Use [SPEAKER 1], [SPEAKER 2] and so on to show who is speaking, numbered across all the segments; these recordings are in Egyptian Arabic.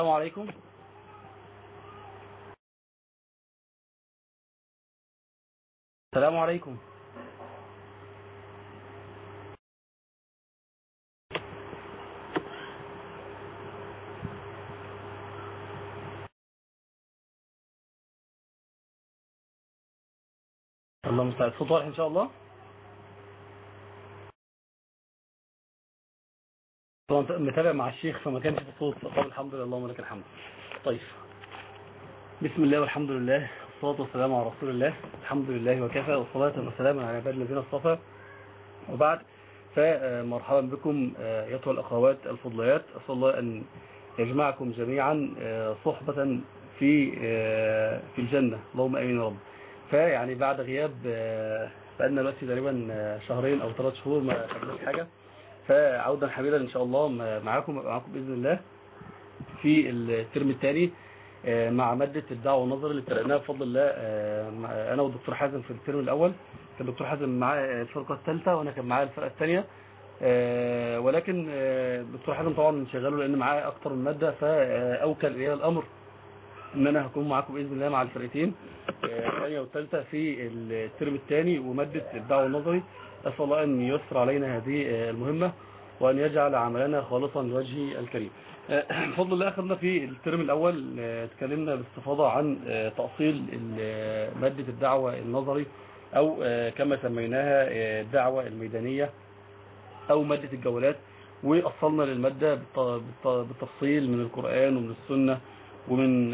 [SPEAKER 1] السلام عليكم السلام عليكم الله مستعد صوت واضح ان شاء الله طبعا متابع مع الشيخ فما كانش في صوت طب الحمد لله اللهم لك الحمد طيب بسم الله والحمد لله والصلاة والسلام على رسول الله الحمد لله وكفى والصلاة والسلام على عباد الذين اصطفى وبعد فمرحبا بكم أيتها الأخوات الفضليات أسأل الله أن يجمعكم جميعا صحبة في في الجنة اللهم أمين يا رب فيعني بعد غياب بقالنا دلوقتي تقريبا شهرين أو ثلاث شهور ما خدناش حاجة فعودا حبيبا إن شاء الله معاكم معاكم بإذن الله في الترم الثاني مع مادة الدعوة والنظر اللي ابتدأناها بفضل الله أنا والدكتور حازم في الترم الأول كان الدكتور حازم معاه الفرقة الثالثة وأنا كان معاه الفرقة الثانية ولكن الدكتور حازم طبعا شغاله لأن معاه أكتر من مادة فأوكل إليه الأمر ان انا هكون معاكم باذن الله مع الفرقتين الثانيه والثالثه في الترم الثاني وماده الدعوه النظري اسال الله ان ييسر علينا هذه المهمه وان يجعل عملنا خالصا لوجهه الكريم بفضل الله اخذنا في الترم الاول اتكلمنا باستفاضه عن تاصيل ماده الدعوه النظري او كما سميناها الدعوه الميدانيه او ماده الجولات واصلنا للماده بالتفصيل من القران ومن السنه ومن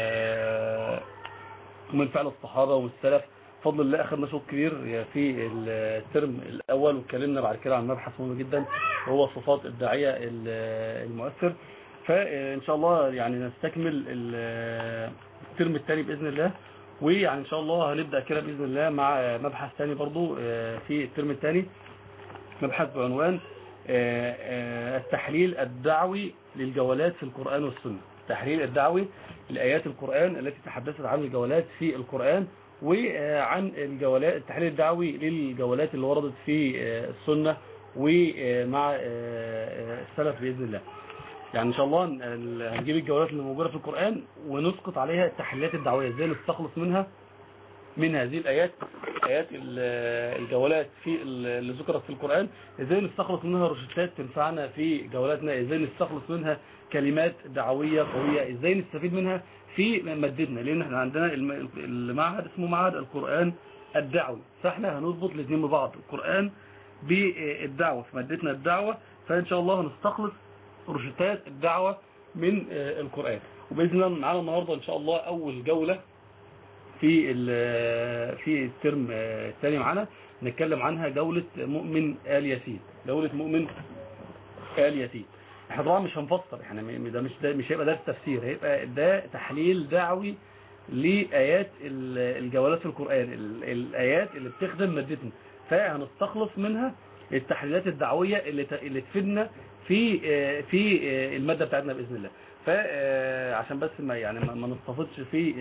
[SPEAKER 1] ومن فعل الصحابة والسلف فضل الله أخذنا شوط كبير في الترم الأول واتكلمنا بعد كده عن مبحث مهم جدا وهو صفات الداعية المؤثر فإن شاء الله يعني نستكمل الترم الثاني بإذن الله ويعني إن شاء الله هنبدأ كده بإذن الله مع مبحث ثاني برضو في الترم الثاني مبحث بعنوان التحليل الدعوي للجولات في القرآن والسنة التحليل الدعوي لآيات القرآن التي تحدثت عن الجولات في القرآن وعن الجولات التحليل الدعوي للجولات اللي وردت في السنة ومع السلف بإذن الله يعني إن شاء الله هنجيب الجولات اللي موجودة في القرآن ونسقط عليها التحليلات الدعوية ازاي نستخلص منها من هذه الآيات آيات الجولات في اللي ذكرت في القرآن ازاي نستخلص منها روشتات تنفعنا في جولاتنا ازاي نستخلص منها كلمات دعوية قوية ازاي نستفيد منها في مادتنا لان احنا عندنا المعهد اسمه معهد القرآن الدعوي فاحنا هنربط الاثنين ببعض القرآن بالدعوة في مادتنا الدعوة فان شاء الله هنستخلص روشتات الدعوة من القرآن وبإذن الله معانا النهاردة ان شاء الله اول جولة في في الترم الثاني معانا نتكلم عنها جولة مؤمن آل ياسين جولة مؤمن آل ياسين احنا طبعا مش هنفسر احنا ده مش ده مش هيبقى ده التفسير هيبقى ده تحليل دعوي لآيات الجولات في القرآن الآيات اللي بتخدم مادتنا فهنستخلص منها التحليلات الدعوية اللي اللي تفيدنا في في المادة بتاعتنا بإذن الله فعشان بس ما يعني ما نستفدش في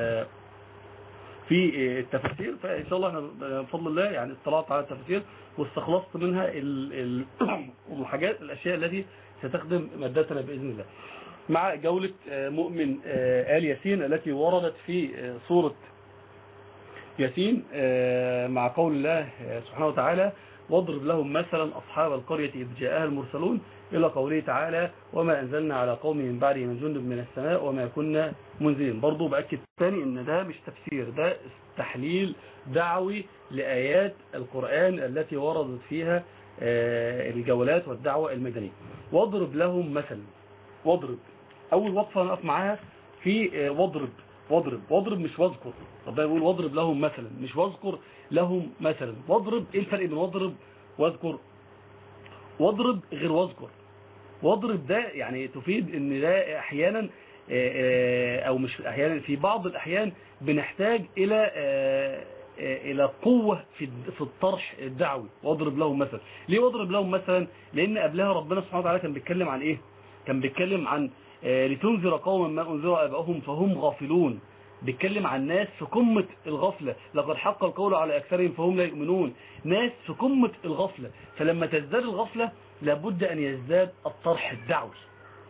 [SPEAKER 1] في التفاسير فإن شاء الله احنا بفضل الله يعني اطلعت على التفاسير واستخلصت منها الحاجات الأشياء التي ستخدم مادتنا بإذن الله مع جولة مؤمن آل ياسين التي وردت في سورة ياسين مع قول الله سبحانه وتعالى واضرب لهم مثلا أصحاب القرية إذ جاءها المرسلون إلى قوله تعالى وما أنزلنا على قوم من بعده من جند من السماء وما كنا منزلين برضو بأكد تاني إن ده مش تفسير ده تحليل دعوي لآيات القرآن التي وردت فيها الجولات والدعوة المدنية واضرب لهم مثلا واضرب أول وقفة نقف معاها في واضرب واضرب واضرب مش واذكر ربنا يقول واضرب لهم مثلا مش واذكر لهم مثلا واضرب ايه الفرق بين واضرب واذكر واضرب غير واذكر واضرب ده يعني تفيد ان ده احيانا او مش احيانا في بعض الاحيان بنحتاج الى الى قوة في في الطرح الدعوي واضرب لهم مثلا ليه واضرب لهم مثلا لان قبلها ربنا سبحانه وتعالى كان بيتكلم عن ايه كان بيتكلم عن لتنذر قوما ما انذر ابائهم فهم غافلون بيتكلم عن ناس في قمة الغفلة لقد حق القول على أكثرهم فهم لا يؤمنون ناس في قمة الغفلة فلما تزداد الغفلة لابد أن يزداد الطرح الدعوي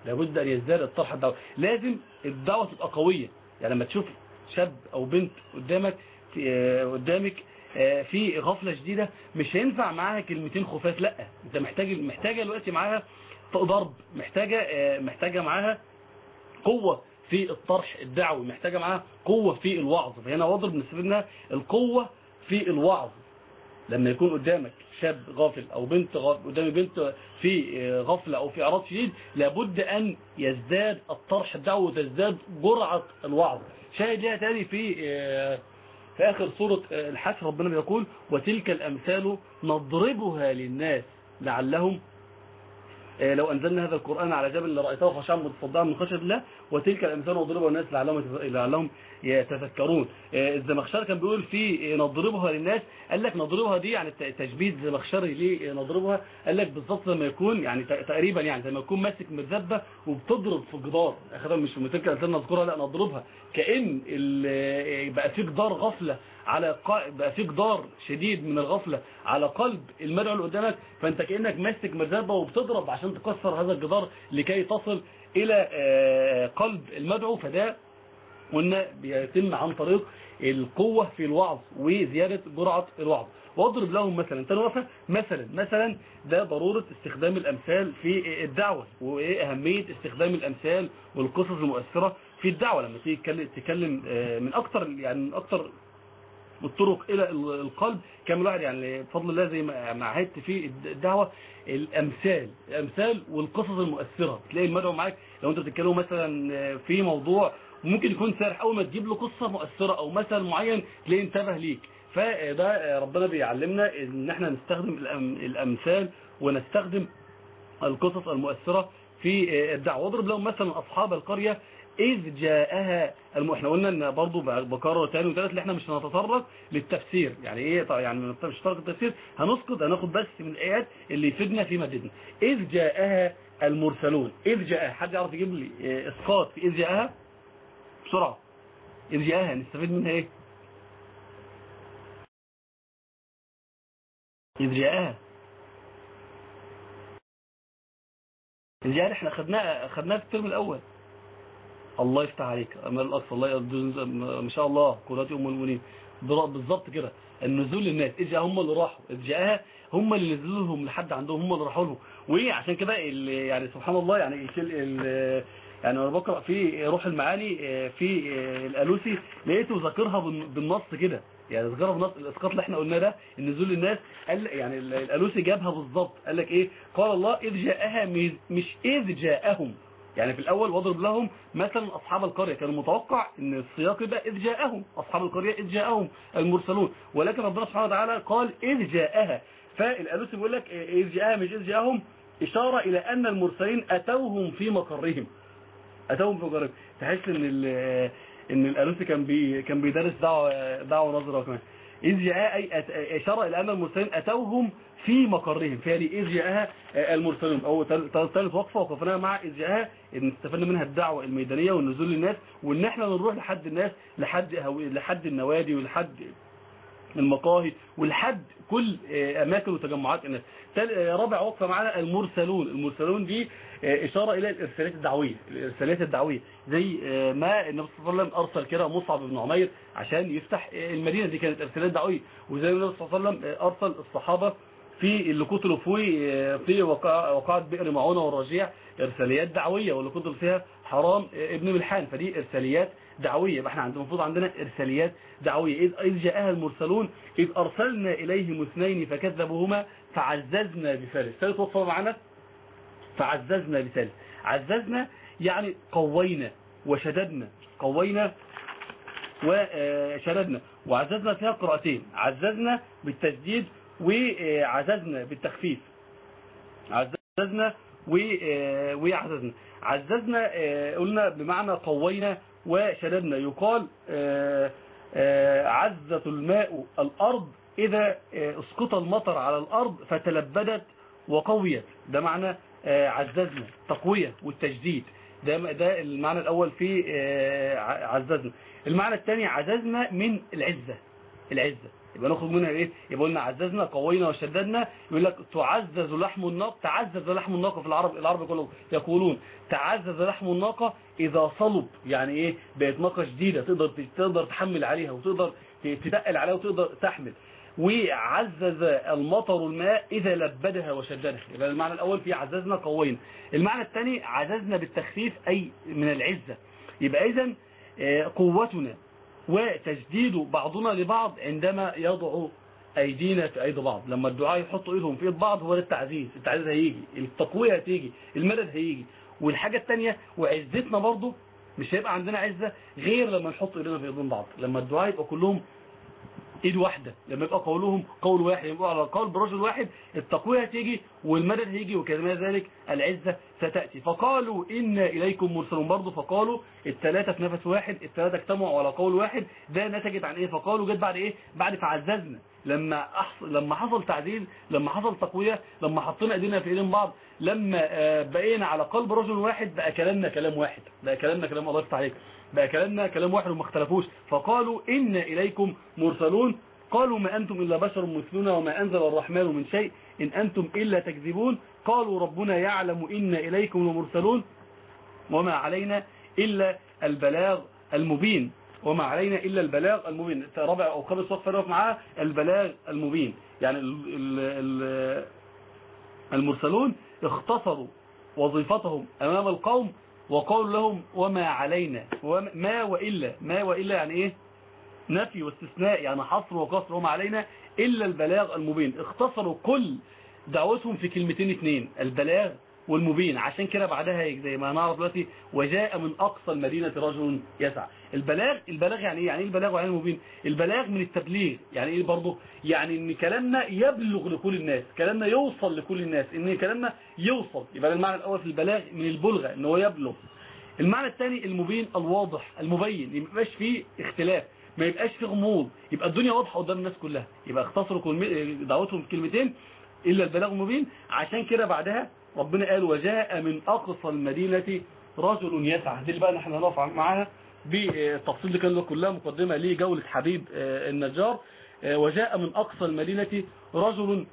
[SPEAKER 1] لابد أن يزداد الطرح الدعوي لازم الدعوة تبقى قوية يعني لما تشوف شاب أو بنت قدامك قدامك في غفلة شديدة مش هينفع معاها كلمتين خفاف لا انت محتاج محتاجة دلوقتي معاها ضرب محتاجة محتاجة معاها قوة في الطرح الدعوي محتاجة معاها قوة في الوعظ فهنا واضرب نستفيد القوة في الوعظ لما يكون قدامك شاب غافل او بنت غافل قدامي بنت في غفلة او في اعراض شديد لابد ان يزداد الطرح الدعوي وتزداد جرعة الوعظ شاهد لها تاني في في اخر سورة الحشر ربنا بيقول وتلك الامثال نضربها للناس لعلهم لو أنزلنا هذا القرآن على جبل لرأيته خشعا متصدعا من خشية الله وتلك الأمثال نضربها للناس لعلهم لعلهم يتفكرون الزمخشري كان بيقول في نضربها للناس قال لك نضربها دي يعني تشبيه الزمخشري ليه نضربها قال لك بالظبط لما يكون يعني تقريبا يعني لما يكون ماسك مرزبه وبتضرب في الجدار اخرها مش تلك الأمثال نذكرها لا نضربها كأن بقى في جدار غفلة على بقى في جدار شديد من الغفلة على قلب المدعو اللي قدامك فانت كأنك ماسك مرزبة وبتضرب عشان تكسر هذا الجدار لكي تصل الى قلب المدعو فده قلنا بيتم عن طريق القوة في الوعظ وزيادة جرعة الوعظ واضرب لهم مثلا تنوفة مثلا مثلا ده ضرورة استخدام الأمثال في الدعوة وإيه أهمية استخدام الأمثال والقصص المؤثرة في الدعوة لما تيجي تتكلم من أكتر يعني من أكتر الطرق الى القلب كم واحد يعني بفضل الله زي ما عهدت في الدعوة الامثال الامثال والقصص المؤثرة تلاقي المدعو معاك لو انت بتتكلموا مثلا في موضوع ممكن يكون سارح اول ما تجيب له قصة مؤثرة او مثل معين تلاقيه انتبه ليك فده ربنا بيعلمنا ان احنا نستخدم الامثال ونستخدم القصص المؤثرة في الدعوة واضرب لهم مثلا اصحاب القرية إذ جاءها الم... احنا قلنا ان برضه بكرر تاني وثالث اللي احنا مش هنتطرق للتفسير يعني ايه طيب يعني مش هنتطرق للتفسير هنسقط هناخد بس من الايات اللي يفيدنا في مددنا إذ جاءها المرسلون إذ جاءها حد يعرف يجيب لي اسقاط في إذ جاءها بسرعة إذ جاءها نستفيد منها ايه إذ جاءها إذ جاءها احنا خدناها خدناها في الترم الأول الله يفتح عليك امال الاقصى الله يرضي ما شاء الله قرات ام المؤمنين بالظبط كده النزول للناس اجا هم اللي راحوا جاءها هم اللي نزلوا لهم لحد عندهم هم اللي راحوا لهم وايه عشان كده يعني سبحان الله يعني يعني انا بقرا في روح المعاني في الالوسي لقيته ذاكرها بالنص كده يعني ذكرها بالنص الاسقاط اللي احنا قلناه ده النزول للناس قال يعني الالوسي جابها بالظبط قال لك ايه قال الله اذ جاءها مش اذ جاءهم يعني في الأول واضرب لهم مثلا أصحاب القرية كان متوقع أن السياق يبقى إذ جاءهم أصحاب القرية إذ جاءهم المرسلون ولكن ربنا سبحانه وتعالى قال إذ جاءها فالألوسي بيقول لك إذ جاءها مش إذ جاءهم إشارة إلى أن المرسلين أتوهم في مقرهم أتوهم في مقرهم تحس أن ان الألوسي كان بي كان بيدرس دعوة دعوة نظرة كمان إذ جاء أي إشارة إلى أن المرسلين أتوهم في مقرهم فهذه إذ جاءها المرسلون أو ثالث وقفة وقفناها مع إذ جاءها إن استفدنا منها الدعوة الميدانية والنزول للناس وإن إحنا نروح لحد الناس لحد لحد النوادي ولحد المقاهي ولحد كل أماكن وتجمعات الناس رابع وقفة معنا المرسلون المرسلون دي إشارة إلى الإرسالات الدعوية الإرسالات الدعوية زي ما النبي صلى الله عليه وسلم أرسل كده مصعب بن عمير عشان يفتح المدينة دي كانت إرسالات دعوية وزي ما النبي صلى الله عليه وسلم أرسل الصحابة في اللي قتلوا في في وقعة بئر معونة والرجيع إرساليات دعوية واللي قتل فيها حرام ابن ملحان فدي إرساليات دعوية يبقى احنا عندنا المفروض عندنا إرساليات دعوية إذ, إذ جاءها المرسلون إذ أرسلنا إليهم اثنين فكذبوهما فعززنا بثالث ثالث وصفة معنا فعززنا بثالث عززنا يعني قوينا وشددنا قوينا وشددنا وعززنا فيها قراءتين عززنا بالتسديد وعززنا بالتخفيف عززنا وعززنا عززنا قلنا بمعنى قوينا وشددنا يقال عزة الماء الأرض إذا اسقط المطر على الأرض فتلبدت وقويت ده معنى عززنا تقوية والتجديد ده ده المعنى الأول في عززنا المعنى الثاني عززنا من العزة العزة يبقى نخرج منها ايه يبقى قلنا عززنا قوينا وشددنا يقول لك تعزز لحم الناقة تعزز لحم الناقة في العرب العرب كلهم يقولون تعزز لحم الناقة اذا صلب يعني ايه بقت ناقة جديدة تقدر تقدر تحمل عليها وتقدر تتقل عليها وتقدر تحمل وعزز المطر الماء إذا لبدها وشددها يبقى المعنى الأول في عززنا قوينا المعنى الثاني عززنا بالتخفيف أي من العزة يبقى إذن قوتنا وتجديد بعضنا لبعض عندما يضع أيدينا في أيدي بعض لما الدعاء يحطوا إيدهم في إيد بعض هو ده التعزيز التعزيز هيجي التقوية هتيجي المدد هيجي والحاجة الثانية وعزتنا برضو مش هيبقى عندنا عزة غير لما نحط إيدينا في إيدين بعض لما الدعاء يبقى كلهم ايد واحدة لما يبقى قولهم قول واحد يبقى على قول برجل واحد التقوية هتيجي والمدد هيجي وكما ذلك العزة ستأتي فقالوا إن إليكم مرسلون برضه فقالوا الثلاثة في نفس واحد الثلاثة اجتمعوا على قول واحد ده نتجت عن إيه فقالوا جت بعد إيه بعد فعززنا لما أحصل لما حصل تعزيز لما حصل تقوية لما حطينا ايدينا في ايدين بعض لما بقينا على قلب رجل واحد بقى كلامنا كلام واحد بقى كلامنا كلام الله يفتح عليك بقى كلامنا كلام واحد وما اختلفوش فقالوا إن إليكم مرسلون قالوا ما أنتم إلا بشر مثلنا وما أنزل الرحمن من شيء إن أنتم إلا تكذبون قالوا ربنا يعلم إن إليكم لمرسلون وما علينا إلا البلاغ المبين وما علينا إلا البلاغ المبين رابع أو خامس وقت فرق معاه البلاغ المبين يعني ال ال المرسلون اختصروا وظيفتهم أمام القوم وقالوا لهم وما علينا ما وإلا ما وإلا يعني إيه نفي واستثناء يعني حصر وقصر وما علينا إلا البلاغ المبين اختصروا كل دعوتهم في كلمتين اتنين البلاغ والمبين عشان كده بعدها زي ما نعرف دلوقتي وجاء من أقصى المدينة رجل يسعى البلاغ البلاغ يعني ايه يعني ايه البلاغ ويعني المبين البلاغ من التبليغ يعني ايه برضه يعني ان كلامنا يبلغ لكل الناس كلامنا يوصل لكل الناس ان كلامنا يوصل يبقى المعنى الاول في البلاغ من البلغة ان هو يبلغ المعنى الثاني المبين الواضح المبين ما يبقاش فيه اختلاف ما يبقاش فيه غموض يبقى الدنيا واضحة قدام الناس كلها يبقى اختصروا دعوتهم كلمتين إلا البلاغ المبين عشان كده بعدها ربنا قال وجاء من أقصى المدينة رجل يسعى دي اللي بقى احنا هنقف معاها بالتفصيل اللي كان له كلها مقدمة لجولة حبيب النجار وجاء من أقصى المدينة رجل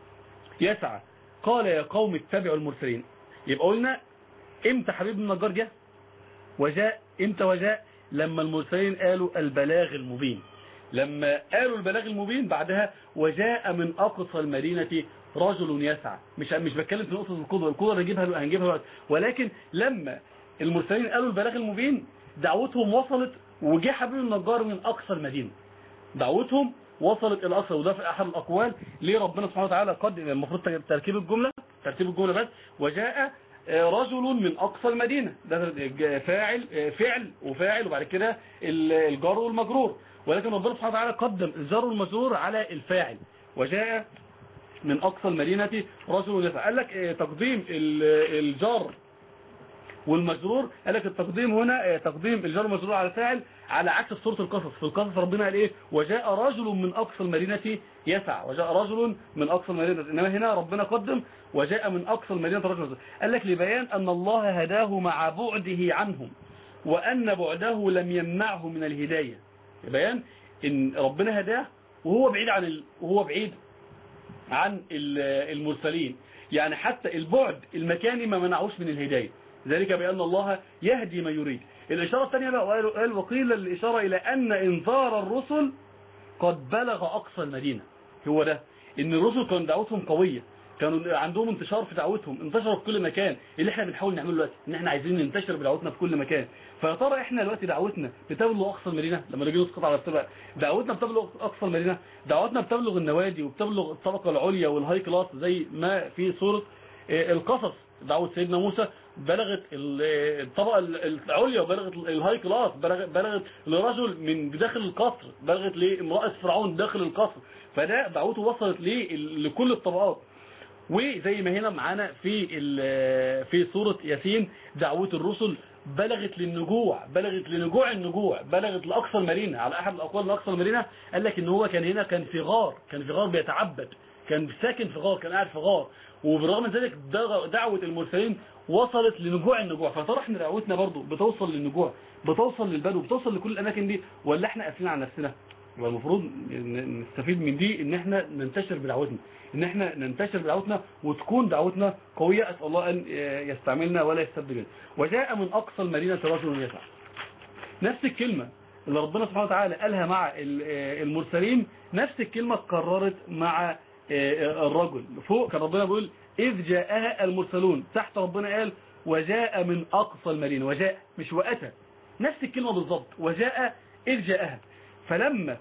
[SPEAKER 1] يسعى قال يا قوم اتبعوا المرسلين يبقى قلنا امتى حبيب النجار جه وجاء امتى وجاء لما المرسلين قالوا البلاغ المبين لما قالوا البلاغ المبين بعدها وجاء من أقصى المدينة رجل يسعى مش مش بتكلم في نقطة القدوة القدوة هنجيبها هنجيبها دلوقتي ولكن لما المرسلين قالوا البلاغ المبين دعوتهم وصلت وجه حبيب النجار من أقصى المدينة دعوتهم وصلت إلى أقصى وده في أحد الأقوال ليه ربنا سبحانه وتعالى قد المفروض تركيب الجملة ترتيب الجملة بس وجاء رجل من أقصى المدينة ده فاعل فعل وفاعل وبعد كده الجار والمجرور ولكن ربنا سبحانه وتعالى قدم الجار والمجرور على الفاعل وجاء من أقصى المدينة رجل يسعى قال لك تقديم الجار والمجرور قال لك التقديم هنا تقديم الجار والمجرور على الفاعل على عكس سورة القصص في القصص ربنا قال ايه وجاء رجل من أقصى المدينة يسعى وجاء رجل من أقصى المدينة إنما هنا ربنا قدم وجاء من أقصى المدينة رجل قال لك لبيان أن الله هداه مع بعده عنهم وأن بعده لم يمنعه من الهداية بيان ان ربنا هداه وهو بعيد عن ال... وهو بعيد عن المرسلين يعني حتى البعد المكاني ما منعوش من الهداية ذلك بأن الله يهدي من يريد الإشارة الثانية بقى قال وقيل الإشارة إلى أن إنذار الرسل قد بلغ أقصى المدينة هو ده إن الرسل كانوا دعوتهم قوية كانوا عندهم انتشار في دعوتهم انتشروا في كل مكان اللي احنا بنحاول نعمله دلوقتي ان احنا عايزين ننتشر بدعوتنا في كل مكان فيا ترى احنا دلوقتي دعوتنا بتبلغ اقصى المدينه لما نيجي نسقط على السبق دعوتنا بتبلغ اقصى المدينه دعوتنا بتبلغ النوادي وبتبلغ الطبقه العليا والهاي كلاس زي ما في سوره القصص دعوه سيدنا موسى بلغت الطبقه العليا وبلغت الهاي كلاس بلغت لرجل من داخل القصر بلغت لامراه فرعون داخل القصر فده دعوته وصلت لكل الطبقات وزي ما هنا معانا في في سورة ياسين دعوة الرسل بلغت للنجوع بلغت لنجوع النجوع بلغت لأقصى المدينة على أحد الأقوال لأقصى المدينة قال لك إن هو كان هنا كان في غار كان في غار بيتعبد كان ساكن في غار كان قاعد في غار وبالرغم من ذلك دعوة المرسلين وصلت لنجوع النجوع فترى احنا دعوتنا برضو بتوصل للنجوع بتوصل للبدو بتوصل لكل الأماكن دي ولا احنا قافلين على نفسنا يبقى المفروض ن- نستفيد من دي ان احنا ننتشر بدعوتنا ان احنا ننتشر بدعوتنا وتكون دعوتنا قوية اسأل الله ان يستعملنا ولا يستبدل وجاء من اقصى المدينة رجل يسعى نفس الكلمة اللي ربنا سبحانه وتعالى قالها مع ال- المرسلين نفس الكلمة اتكررت مع الرجل فوق كان ربنا بيقول إذ جاءها المرسلون تحت ربنا قال وجاء من أقصى المدينة وجاء مش وأتى نفس الكلمة بالضبط وجاء إذ جاءها فلما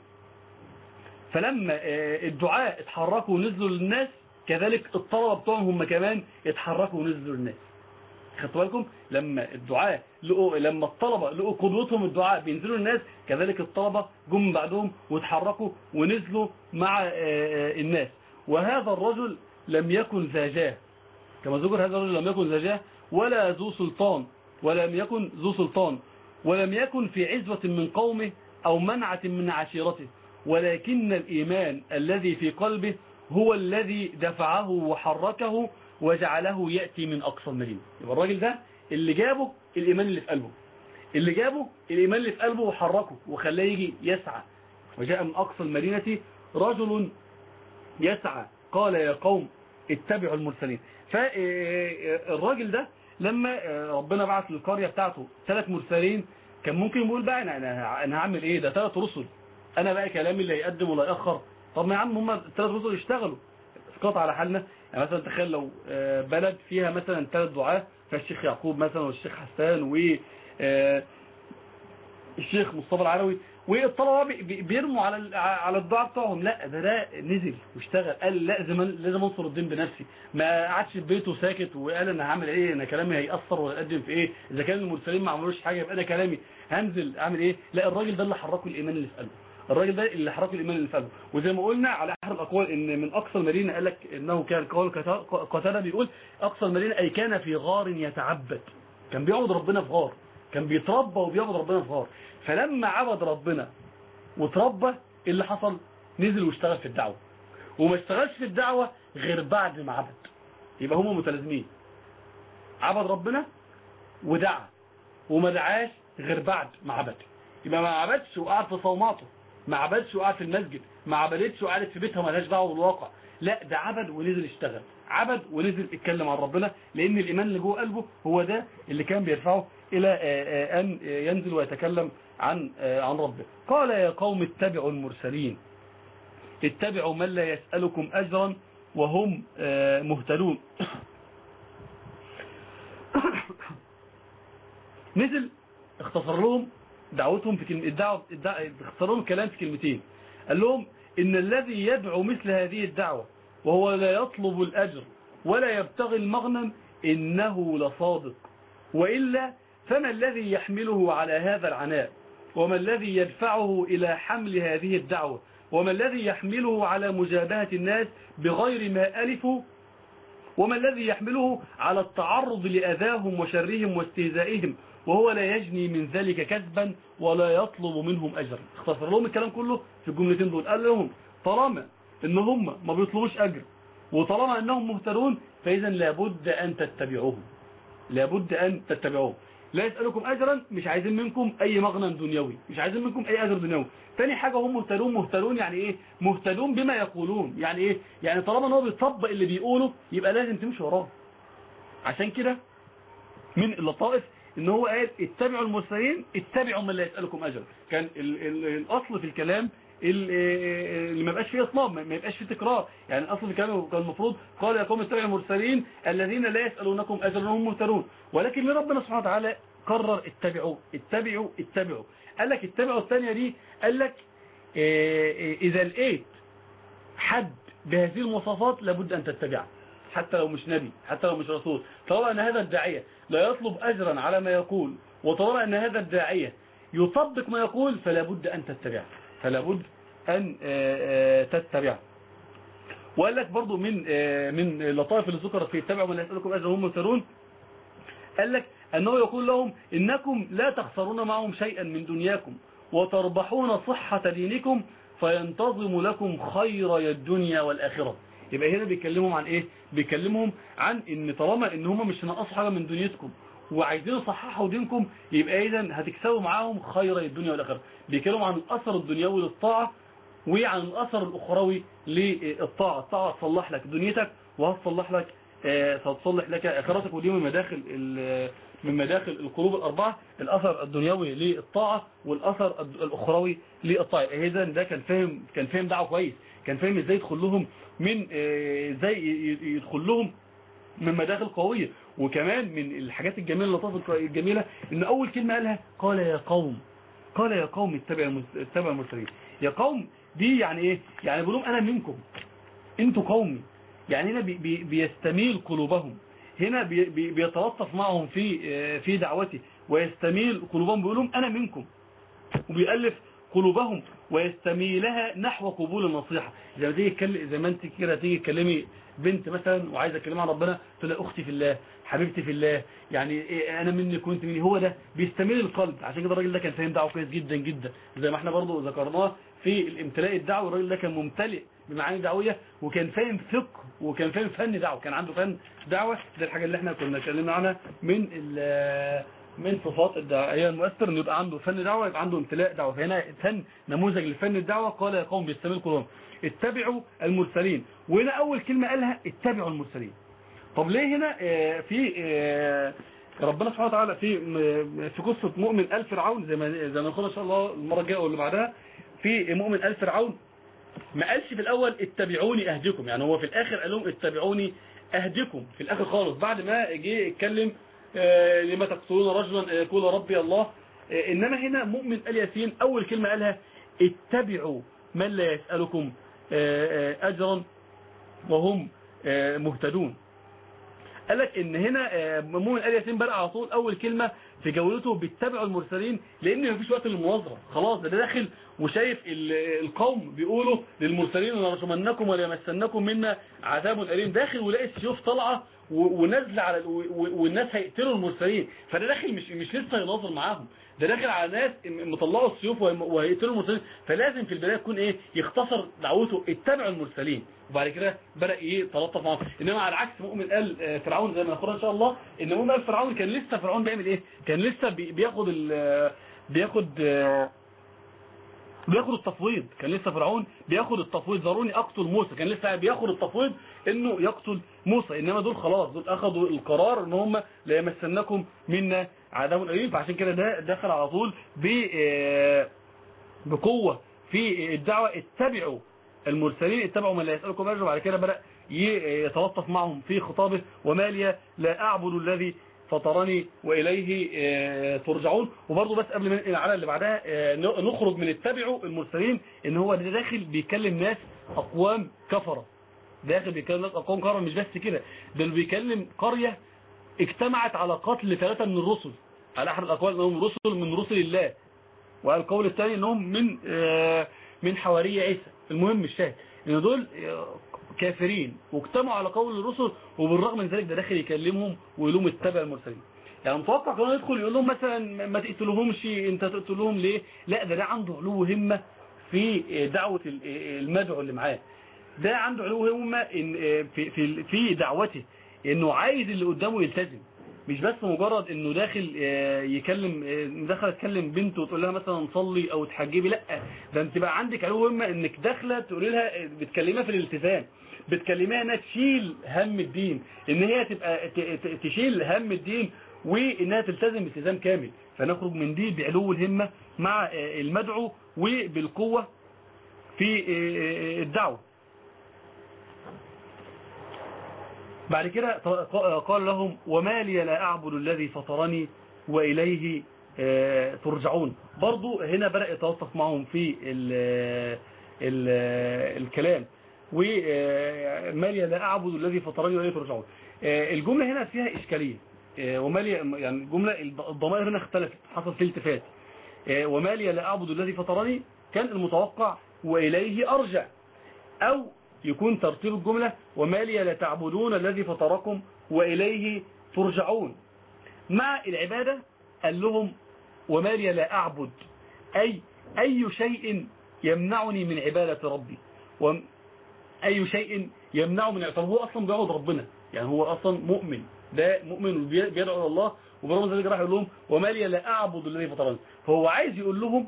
[SPEAKER 1] فلما آه، الدعاء اتحركوا ونزلوا للناس كذلك الطلبة بتوعهم هم كمان اتحركوا ونزلوا للناس خدتوا بالكم لما الدعاء لقوا لما الطلبة لقوا قدوتهم الدعاء بينزلوا الناس كذلك الطلبة جم بعدهم وتحركوا ونزلوا مع آه، آه، الناس وهذا الرجل لم يكن ذا جاه كما ذكر هذا الرجل لم يكن ذا جاه ولا ذو سلطان ولم يكن ذو سلطان ولم يكن في عزوة من قومه أو منعة من عشيرته ولكن الإيمان الذي في قلبه هو الذي دفعه وحركه وجعله يأتي من أقصى المدينة يبقى الراجل ده اللي جابه الإيمان اللي في قلبه اللي جابه الإيمان اللي في قلبه وحركه وخلاه يجي يسعى وجاء من أقصى المدينة رجل يسعى قال يا قوم اتبعوا المرسلين فالراجل ده لما ربنا بعث للقرية بتاعته ثلاث مرسلين كان ممكن يقول بقى انا انا أنا هعمل ايه ده ثلاث رسل انا بقى كلامي اللي هيقدم ولا يأخر طب ما يا عم هم الثلاث رسل يشتغلوا اسقاط على حالنا يعني مثلا تخيل لو آه، بلد فيها مثلا ثلاث دعاة فالشيخ يعقوب مثلا والشيخ حسان و آه، الشيخ مصطفى العلوي والطلبه بي- بي- بيرموا على ال- على الدعاء بتوعهم لا ده ده نزل واشتغل قال لا لازم لازم انصر الدين بنفسي ما قعدش في بيته ساكت وقال انا هعمل ايه انا كلامي هيأثر ولا اقدم في ايه اذا كان المرسلين ما عملوش حاجه يبقى انا كلامي هنزل اعمل ايه لا الراجل ده اللي حركه الايمان اللي في قلبه الراجل ده اللي حركه الايمان اللي في قلبه وزي ما قلنا على احد الاقوال ان من اقصى المدينه قال لك انه كان قول قتا- قتاده بيقول اقصى المدينه اي كان في غار يتعبد كان بيعبد ربنا في غار كان بيتربى وبيعبد ربنا في غار فلما عبد ربنا وتربى إيه اللي حصل نزل واشتغل في الدعوة وما اشتغلش في الدعوة غير بعد ما عبد يبقى هم متلازمين عبد ربنا ودعا وما دعاش غير بعد ما عبد يبقى ما عبدش وقعد في صوماته ما عبدش وقعد في المسجد ما عبدتش وقعدت في بيتها مالهاش دعوه بالواقع لا ده عبد ونزل اشتغل عبد ونزل اتكلم عن ربنا لان الايمان اللي جوه قلبه هو ده اللي كان بيدفعه الى آه، آه، ان ينزل ويتكلم عن آه، عن ربه قال يا قوم اتبعوا المرسلين اتبعوا من لا يسألكم أجرا وهم آه، مهتدون نزل اختصر لهم دعوتهم في كلمة الدعوة الدع- اختصر لهم الكلام في كلمتين قال لهم إن الذي يدعو مثل هذه الدعوة وهو لا يطلب الأجر ولا يبتغي المغنم إنه لصادق وإلا فما الذي يحمله على هذا العناء وما الذي يدفعه إلى حمل هذه الدعوة وما الذي يحمله على مجابهة الناس بغير ما ألفوا وما الذي يحمله على التعرض لأذاهم وشرهم واستهزائهم وهو لا يجني من ذلك كذبا ولا يطلب منهم أجرا اختصر لهم الكلام كله في الجملتين دول قال لهم طالما ان هم ما بيطلبوش أجر وطالما أنهم مهتدون فإذا لابد أن تتبعوهم لابد أن تتبعوهم لا يسألكم أجرا مش عايزين منكم أي مغنم دنيوي مش عايزين منكم أي أجر دنيوي تاني حاجة هم مهتدون مهتدون يعني إيه مهتدون بما يقولون يعني إيه يعني طالما ان هو بيطبق اللي بيقوله يبقى لازم تمشي وراه عشان كده من اللطائف ان هو قال اتبعوا المرسلين اتبعوا من لا يسألكم أجر كان ال ال الأصل في الكلام ال- اللي ما يبقاش فيه اطلاق ما ما يبقاش فيه تكرار يعني الاصل في الكلام كان المفروض قال يا قوم اتبعوا المرسلين الذين لا يسألونكم أجرا وهم مهتدون ولكن ربنا سبحانه وتعالى قرر اتبعوا اتبعوا اتبعوا قال لك اتبعوا الثانية دي قال لك إيه، إيه، إذا لقيت حد بهذه المواصفات لابد أن تتبعه حتى لو مش نبي حتى لو مش رسول طالما أن هذا الداعية لا يطلب أجرا على ما يقول وطالما أن هذا الداعية يطبق ما يقول فلا بد أن تتبعه فلا بد أن آه، آه، تتبعه وقال لك برضو من آه، من اللطائف اللي ذكرت في اتبعوا من لا يسألكم أجرا هم مهتدون قال لك أنه يقول لهم إنكم لا تخسرون معهم شيئا من دنياكم وتربحون صحة دينكم فينتظم لكم خير الدنيا والآخرة يبقى هنا بيكلمهم عن إيه بيكلمهم عن إن طالما إن هم مش نقصوا حاجة من دنيتكم وعايزين يصححوا دينكم يبقى إذا هتكسبوا معاهم خير الدنيا والآخرة بيكلموا عن الأثر الدنيوي للطاعة وعن الأثر الأخروي للطاعة الطاعة تصلح لك دنيتك وهتصلح لك ستصلح لك آخرتك ودي من مداخل من مداخل القلوب الأربعة الأثر الدنيوي للطاعة والأثر الأخروي للطاعة إذا ده كان فاهم كان فاهم دعوة كويس كان فاهم ازاي يدخل لهم من ازاي يدخل لهم من مداخل قوية وكمان من الحاجات الجميلة اللطافة الجميلة ان اول كلمة قالها قال يا قوم قال يا قوم اتبع اتبع المرسلين يا قوم دي يعني ايه يعني بيقول لهم انا منكم انتوا قومي يعني هنا بي بي بيستميل قلوبهم هنا بي بي بيتلطف معهم في في دعوتي ويستميل قلوبهم بيقول لهم انا منكم وبيألف قلوبهم ويستميلها نحو قبول النصيحة زي ما تيجي تكلم زي ما انت كده تيجي تكلمي بنت مثلا وعايزه اكلمها عن ربنا تقول لها اختي في الله حبيبتي في الله يعني إيه انا مني كنت مني هو ده بيستميل القلب عشان كده الراجل ده كان فاهم دعوه كويس جدا جدا زي ما احنا برضو ذكرناه في الامتلاء الدعوه الراجل ده كان ممتلئ بمعاني دعويه وكان فاهم فقه وكان فاهم فن دعوه كان عنده فن دعوه ده الحاجه اللي احنا كنا اتكلمنا عنها من من صفات الداعية المؤثر انه يبقى عنده فن دعوة يبقى عنده امتلاء دعوة فهنا فن نموذج لفن الدعوة قال يا قوم بيستمر قرآن اتبعوا المرسلين وهنا اول كلمة قالها اتبعوا المرسلين طب ليه هنا اه في اه ربنا سبحانه وتعالى في في قصة مؤمن آل فرعون زي ما زي ما نقول ان شاء الله المرة الجاية واللي بعدها في مؤمن آل فرعون ما قالش في الاول اتبعوني اهدكم يعني هو في الاخر قال لهم اتبعوني اهدكم في الاخر خالص بعد ما جه يتكلم لما تقتلون رجلا يقول ربي الله إنما هنا مؤمن آل ياسين أول كلمة قالها اتبعوا من لا يسألكم أجرا وهم مهتدون قال لك ان هنا مؤمن آل ياسين بدأ على طول أول كلمة في جولته بيتبعوا المرسلين لأن مفيش وقت للمناظرة خلاص ده داخل وشايف القوم بيقولوا للمرسلين لنرجمنكم وليمسنكم منا عذاب أليم داخل ولاقي السيوف طالعه ونزل على والناس هيقتلوا المرسلين فده داخل مش مش لسه يناظر معاهم ده داخل على ناس مطلعوا السيوف وهيقتلوا المرسلين فلازم في البدايه يكون ايه يختصر دعوته اتبعوا المرسلين وبعد كده بدا ايه يتلطف معاهم انما على عكس مؤمن قال فرعون زي ما نقول ان شاء الله ان مؤمن قال فرعون كان لسه فرعون بيعمل ايه كان لسه بياخد بياخد بياخد التفويض كان لسه فرعون بياخد التفويض ضروني اقتل موسى كان لسه بياخد التفويض انه يقتل موسى انما دول خلاص دول اخذوا القرار ان هم لا يمسنكم منا عذاب اليم فعشان كده ده دخل على طول بقوه في الدعوه اتبعوا المرسلين اتبعوا من لا يسالكم اجر وبعد كده بدا يتلطف معهم في خطابه وما لي لا اعبد الذي فطرني وإليه ترجعون وبرضه بس قبل ما ننقل على اللي بعدها نخرج من اتبعوا المرسلين ان هو ده داخل بيكلم ناس اقوام كفرة داخل بيكلم ناس اقوام كفرة مش بس كده ده بيكلم قرية اجتمعت على قتل ثلاثة من الرسل على احد الاقوال انهم رسل من رسل الله والقول الثاني انهم من من حواري عيسى المهم الشاهد ان دول كافرين واجتمعوا على قول الرسل وبالرغم من ذلك ده داخل يكلمهم ويقول لهم اتبع المرسلين يعني متوقع كانوا يدخل يقول لهم مثلا ما تقتلوهمش انت تقتلوهم ليه لا ده ده عنده علو همة في دعوة المدعو اللي معاه ده عنده علو همة إن في في في دعوته انه عايز اللي قدامه يلتزم مش بس مجرد انه داخل يكلم داخل تكلم بنت وتقول لها مثلا صلي او تحجبي لا ده انت بقى عندك علو همه انك داخله تقولي لها بتكلمها في الالتزام بتكلمها انها تشيل هم الدين ان هي تبقى تشيل هم الدين وانها تلتزم التزام كامل فنخرج من دي بعلو الهمة مع المدعو وبالقوة في الدعوة بعد كده قال لهم وما لي لا أعبد الذي فطرني وإليه ترجعون برضو هنا بدأ يتوصف معهم في ال ال الكلام وما لي لا أعبد الذي فطرني وإليه ترجعون الجملة هنا فيها إشكالية وما لي يعني الجملة الضمائر هنا اختلفت حصل في التفات وما لي لا أعبد الذي فطرني كان المتوقع وإليه أرجع أو يكون ترتيب الجملة وما لي لا تعبدون الذي فطركم وإليه ترجعون مع العبادة قال لهم وما لي لا أعبد أي أي شيء يمنعني من عبادة ربي وأي شيء يمنعه من طب هو أصلا بيعبد ربنا يعني هو أصلا مؤمن ده مؤمن بيدعو الله وبرغم ذلك راح يقول لهم وما لي لا أعبد الذي فطرني فهو عايز يقول لهم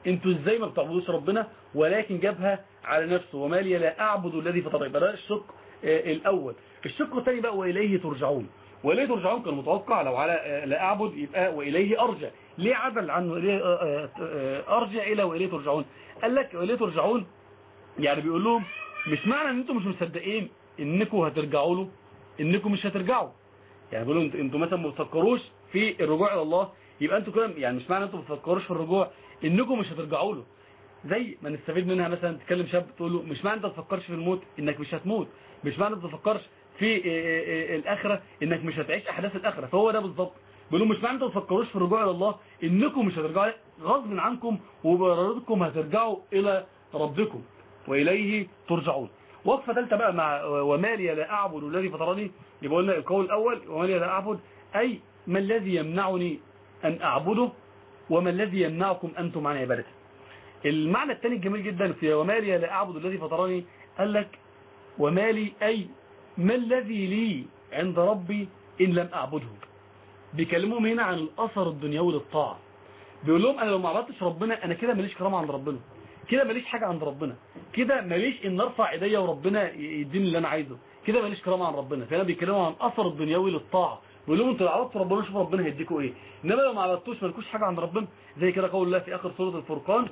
[SPEAKER 1] انتوا ازاي ما بتعبدوش ربنا ولكن جابها على نفسه وما لي لا اعبد الذي فطرني يبقى ده الشق آه، الاول الشق الثاني بقى واليه ترجعون واليه ترجعون كان متوقع لو على آه، لا اعبد يبقى واليه ارجع ليه عدل عن واليه آه، آه، ارجع الى واليه ترجعون قال لك واليه ترجعون يعني بيقول لهم مش معنى ان انتم مش مصدقين انكم هترجعوا له انكم مش هترجعوا يعني بيقولوا انتوا انتوا مثلا ما بتفكروش في الرجوع الى الله يبقى انتوا كده يعني مش معنى انتوا ما بتفكروش في الرجوع انكم مش هترجعوا له زي ما نستفيد منها مثلا تكلم شاب تقول له مش معنى انت ما تفكرش في الموت انك مش هتموت مش معنى انت ما تفكرش في اه، اه، اه، الاخره انك مش هتعيش احداث الاخره فهو ده بالظبط بيقولوا مش معنى انتوا ما تفكروش في الرجوع الى الله انكم مش هترجعوا لا، غصب عنكم وبارادتكم هترجعوا الى ربكم واليه ترجعون وقفه ثالثه بقى مع وما لي لا اعبد الذي فطرني يبقى قلنا القول الاول وما لي لا اعبد اي ما الذي يمنعني ان اعبده وما الذي يمنعكم انتم عن عبادته المعنى الثاني الجميل جدا في وما لي لا اعبد الذي فطرني قال لك وما لي اي ما الذي لي عند ربي ان لم اعبده بيكلمهم هنا عن الاثر الدنيوي للطاعه بيقول لهم انا لو ما عبدتش ربنا انا كده ماليش كرامه عند ربنا كده ماليش حاجه عند ربنا كده ماليش ان ارفع ايديا وربنا يديني اللي انا عايزه كده ماليش كرامه عن ربنا فهنا بيتكلموا عن اثر الدنيوي للطاعه بيقول لهم انتوا لو عبدتوا ربنا شوفوا ربنا هيديكوا ايه انما لو ما عبدتوش مالكوش حاجه عند ربنا زي كده قول الله في اخر سوره الفرقان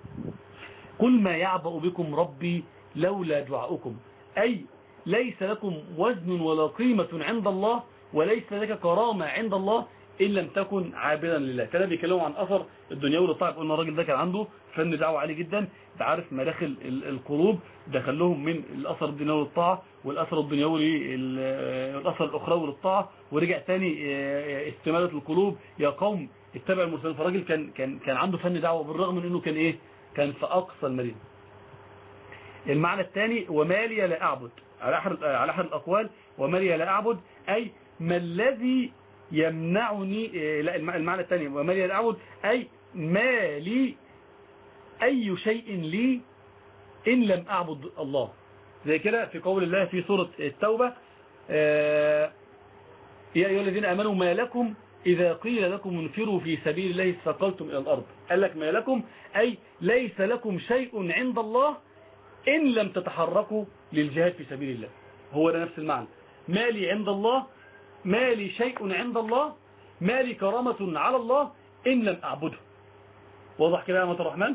[SPEAKER 1] قل ما يعبأ بكم ربي لولا دعاؤكم أي ليس لكم وزن ولا قيمة عند الله وليس لك كرامة عند الله إن لم تكن عابدا لله كده بيكلموا عن أثر الدنيوي للطاعة قلنا الراجل ده كان عنده فن دعوة عالي جدا انت عارف مداخل ال- القلوب دخلهم من الأثر الدنيوي للطاعة والأثر الدنيوي لل- والأثر الأخروي للطاعة ورجع تاني اه، استمالة القلوب يا قوم اتبع المرسلين فالراجل كان كان كان عنده فن دعوة بالرغم من انه كان ايه كان في أقصى المدينة المعنى الثاني وما لي لا أعبد على أحد على أحد الأقوال وما لي لا أعبد أي ما الذي يمنعني إيه، لا الم- المعنى الثاني وما لي لا أعبد أي ما لي أي شيء لي إن لم أعبد الله زي كده في قول الله في سورة التوبة آه، يا أيها الذين آمنوا ما لكم إذا قيل لكم انفروا في سبيل الله استقلتم إلى الأرض قال لك ما لكم أي ليس لكم شيء عند الله إن لم تتحركوا للجهاد في سبيل الله هو ده نفس المعنى ما لي عند الله ما لي شيء عند الله ما لي كرامة على الله إن لم أعبده واضح كده يا أمة الرحمن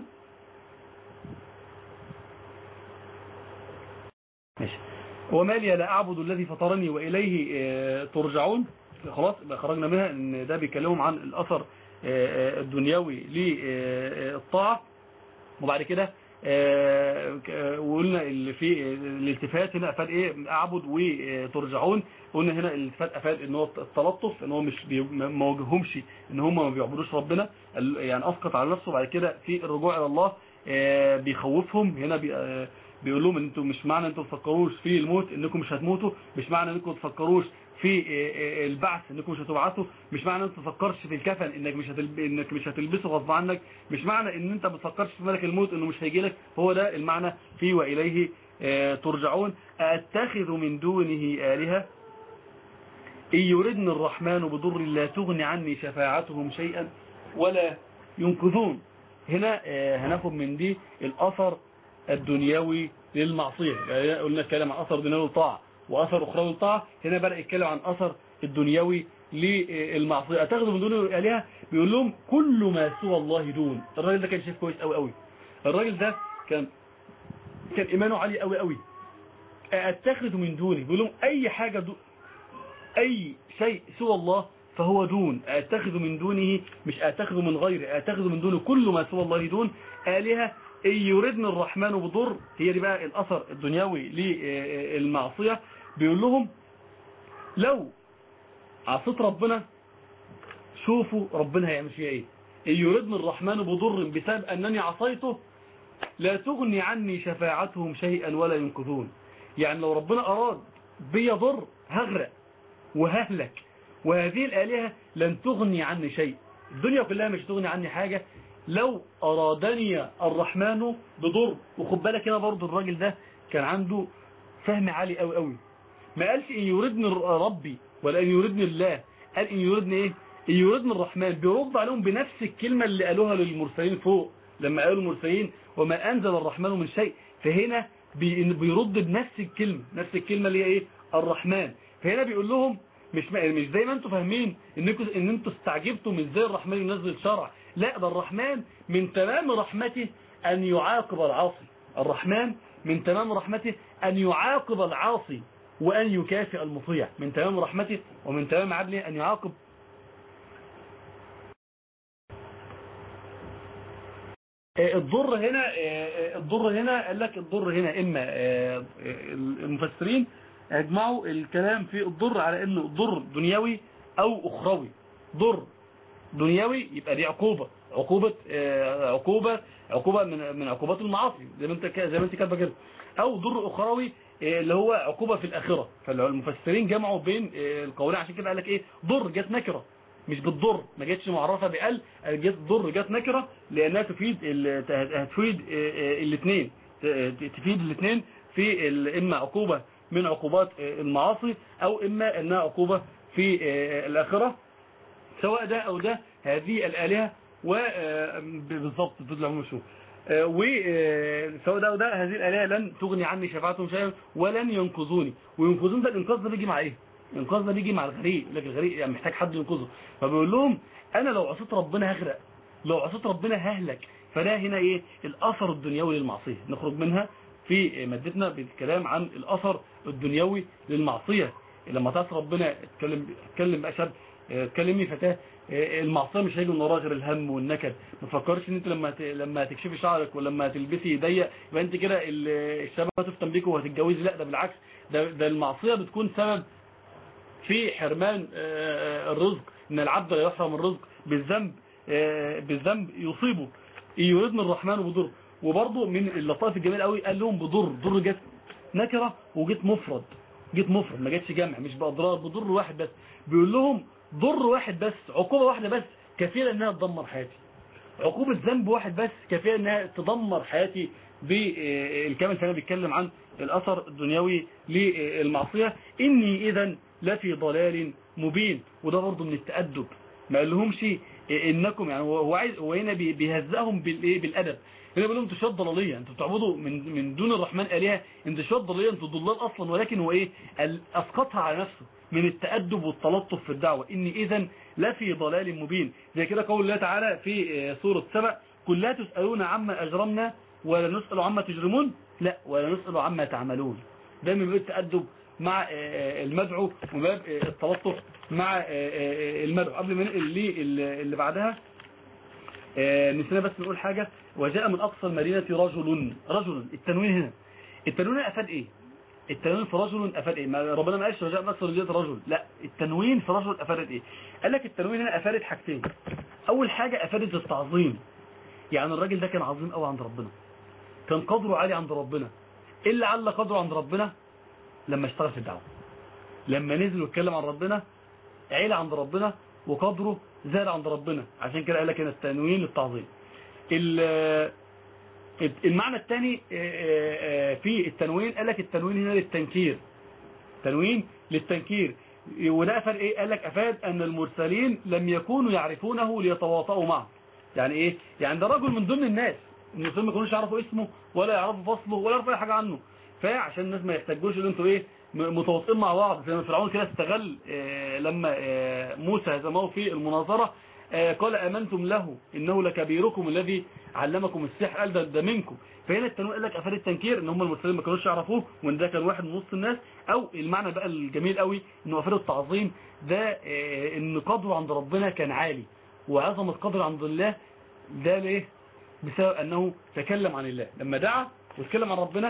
[SPEAKER 1] ماشي وما لي لا أعبد الذي فطرني وإليه آه، ترجعون خلاص يبقى خرجنا منها ان ده بيكلمهم عن الأثر آه، آه، الدنيوي للطاعة وبعد كده آه، ك- آه، وقلنا اللي في الالتفات هنا افاد ايه اعبد وترجعون قلنا هنا الالتفات افاد ان هو التلطف ان هو مش بي- ما ما واجههمش ان هم ما بيعبدوش ربنا ال- يعني اسقط على نفسه بعد كده في الرجوع الى الله آه، بيخوفهم هنا بي آه، بيقول لهم ان انتوا مش معنى انتوا تفكروش في الموت انكم مش هتموتوا مش معنى انكم تفكروش في آه، آه، البعث انكم مش هتبعثوا مش معنى انت تفكرش في الكفن انك مش هتلب... انك مش هتلبسه غصب عنك مش معنى ان انت ما بتفكرش في ملك الموت انه مش هيجي لك هو ده المعنى في واليه آه، ترجعون اتخذ من دونه الهه ان يردني الرحمن بضر لا تغني عني شفاعتهم شيئا ولا ينقذون هنا آه، هناخد من دي الاثر الدنيوي للمعصيه يعني قلنا الكلام عن اثر دنيوي للطاعه واثر اخروي للطاعه هنا بدا يتكلم عن اثر الدنيوي للمعصيه اتخذوا من دونه الهه بيقول لهم كل ما سوى الله دون الراجل ده كان شايف كويس قوي قوي الراجل ده كان كان ايمانه عالي قوي قوي اتخذ من دونه بيقول لهم اي حاجه دو اي شيء سوى الله فهو دون اتخذ من دونه مش اتخذ من غيره اتخذ من دونه كل ما سوى الله دون آلهة إن يردني الرحمن بضر هي دي بقى الأثر الدنيوي للمعصية بيقول لهم لو عصيت ربنا شوفوا ربنا هيعمل فيها ايه إن يردني الرحمن بضر بسبب أنني عصيته لا تغني عني شفاعتهم شيئا ولا ينقذون يعني لو ربنا أراد بي ضر هغرق وههلك وهذه الآلهة لن تغني عني شيء الدنيا كلها مش تغني عني حاجة لو أرادني الرحمن بضر وخد بالك هنا برضو الراجل ده كان عنده فهم عالي قوي قوي ما قالش إن يردني ربي ولا إن يردني الله قال إن يردني إيه إن يردني الرحمن بيرد عليهم بنفس الكلمة اللي قالوها للمرسلين فوق لما قالوا المرسلين وما أنزل الرحمن من شيء فهنا بيرد بنفس الكلمة نفس الكلمة اللي هي ايه الرحمن فهنا بيقول لهم مش مش زي ما انتم فاهمين انكم ان انتم استعجبتوا من ازاي الرحمن ينزل شرع لا ده الرحمن من تمام رحمته ان يعاقب العاصي الرحمن من تمام رحمته ان يعاقب العاصي وان يكافئ المطيع من تمام رحمته ومن تمام عدله ان يعاقب الضر هنا الضر هنا قال لك الضر هنا اما المفسرين اجمعوا الكلام في الضر على انه ضر دنيوي او اخروي ضر دنيوي يبقى دي عقوبة عقوبة عقوبة عقوبة من من عقوبات المعاصي زي ما انت زي ما انت كاتبه كده او ضر اخروي اللي هو عقوبة في الاخرة فالمفسرين جمعوا بين القولين عشان كده قال لك ايه ضر جت نكره مش بالضر ما جاتش معرفة بقل جت ضر جت نكرة لانها تفيد هتفيد الاثنين تفيد الاثنين في اما عقوبة من عقوبات المعاصي او اما انها عقوبة في الاخرة سواء ده او ده هذه الالهة وبالضبط تدل عموم الشوف وسواء ده او ده هذه الالهة لن تغني عني شفاعتهم شيئا ولن ينقذوني وينقذون ده الانقاذ ده بيجي مع ايه الانقاذ ده بيجي مع الغريق لكن الغريق يعني محتاج حد ينقذه فبيقول لهم انا لو عصيت ربنا هغرق لو عصيت ربنا ههلك فده هنا ايه الاثر الدنيوي للمعصيه نخرج منها في مادتنا بالكلام عن الاثر الدنيوي للمعصيه لما تعصي ربنا اتكلم اتكلم بقى شاب اتكلمي فتاه المعصيه مش هيجي من وراها غير الهم والنكد ما تفكرش ان انت لما لما تكشفي شعرك ولما تلبسي ضيق يبقى انت كده الشباب هتفتن بيكوا وهتتجوزي لا ده بالعكس ده ده المعصيه بتكون سبب في حرمان الرزق ان العبد لا يحرم الرزق بالذنب بالذنب يصيبه يريدنا الرحمن بضر وبرضه من اللطائف الجميل قوي قال لهم بضر ضر جت نكره وجت مفرد جت مفرد ما جتش جمع مش باضرار بضر واحد بس بيقول لهم ضر واحد بس عقوبه واحده بس كفيله انها تدمر حياتي عقوبه ذنب واحد بس كفيله انها تدمر حياتي بالكامل كان بيتكلم عن الاثر الدنيوي للمعصيه اني اذا لفي ضلال مبين وده برضه من التأدب ما قال لهمش انكم يعني هو عايز هو هنا بيهزئهم بالايه بالادب هنا بيقول لهم انتوا شويه ضلاليه انتوا بتعبدوا من من دون الرحمن الهه انتوا شويه ضلاليه انتوا ضلال اصلا ولكن هو ايه اسقطها على نفسه من التأدب والتلطف في الدعوه اني اذا لفي ضلال مبين زي كده قول الله تعالى في سوره سبأ قل لا تسالون عما اجرمنا ولا نسال عما تجرمون لا ولا نسال عما تعملون ده من باب التأدب مع المدعو وباب التلطف مع المدعو قبل ما ننقل لي اللي بعدها نسينا بس نقول حاجة وجاء من أقصى المدينة رجل رجل التنوين هنا التنوين أفاد إيه التنوين في رجل أفاد إيه ما ربنا ما قالش وجاء من أقصى المدينة رجل لا التنوين في رجل أفادت إيه قال لك التنوين هنا أفادت حاجتين أول حاجة أفادت التعظيم يعني الراجل ده كان عظيم قوي عند ربنا كان قدره عالي عند ربنا إيه اللي عل قدره عند ربنا لما اشتغل في الدعوة لما نزل واتكلم عن ربنا عيل عند ربنا وقدره زاد عند ربنا عشان كده قال لك هنا التنوين للتعظيم المعنى الثاني في التنوين قال لك التنوين هنا للتنكير تنوين للتنكير وده افاد ايه قال لك افاد ان المرسلين لم يكونوا يعرفونه ليتواطؤوا معه يعني ايه يعني ده رجل من ضمن الناس المرسلين ما كانوش يعرفوا اسمه ولا يعرفوا فصله ولا يعرفوا اي حاجه عنه فعشان الناس ما يحتاجوش ان انتوا ايه متواطئين مع بعض زي ما فرعون كده استغل آه لما آه موسى هزمه في المناظرة آه قال امنتم له انه لكبيركم الذي علمكم السحر قال ده, ده منكم فهنا التنوين قال لك افاد التنكير ان هم المرسلين ما كانوش يعرفوه وان ده كان واحد من وسط الناس او المعنى بقى الجميل قوي انه افاد التعظيم ده ان قدره عند ربنا كان عالي وعظمه قدره عند الله ده ليه بسبب انه تكلم عن الله لما دعا واتكلم عن ربنا